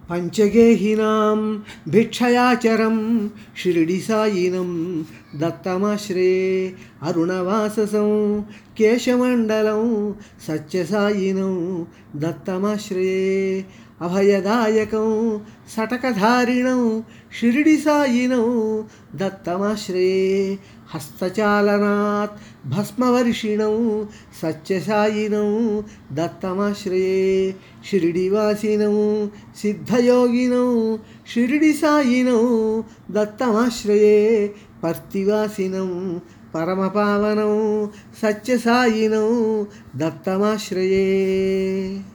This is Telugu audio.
పంచగేహినాం భిక్షయాచరం షిరిడిసాయినం దత్తమాశ్రయే అరుణవాససం కేశమండలం సత్యసాయినం దత్తమాశ్రయే అభయదాయకం సటకధారిణం షిరిడిసాయినం దత్తమాశ్రయే హస్తచాలనాత్ భస్మవర్షిణం సత్యసాయినం దత్తమాశ్రయే షిరిడివాసినం సిద్ధయోగినం షిరిడిసాయినం దత్తమాశ్రయే పర్తివాసినం పరమపావనం సత్యసాయినం దత్తమాశ్రయే